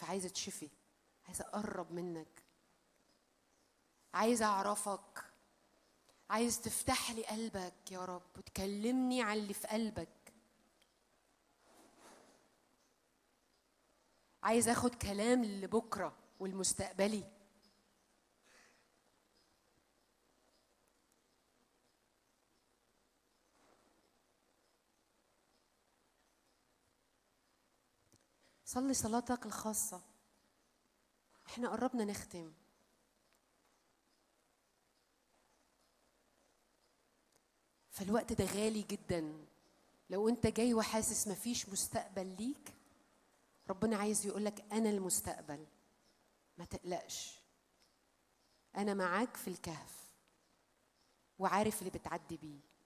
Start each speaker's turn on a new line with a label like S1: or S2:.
S1: عايزه اتشفي عايزه اقرب منك عايزه اعرفك عايز تفتح لي قلبك يا رب وتكلمني عن اللي في قلبك عايز اخد كلام لبكره والمستقبلي صلي صلاتك الخاصة احنا قربنا نختم فالوقت ده غالي جدا لو انت جاي وحاسس مفيش مستقبل ليك ربنا عايز يقولك انا المستقبل ما تقلقش انا معاك في الكهف وعارف اللي بتعدي بيه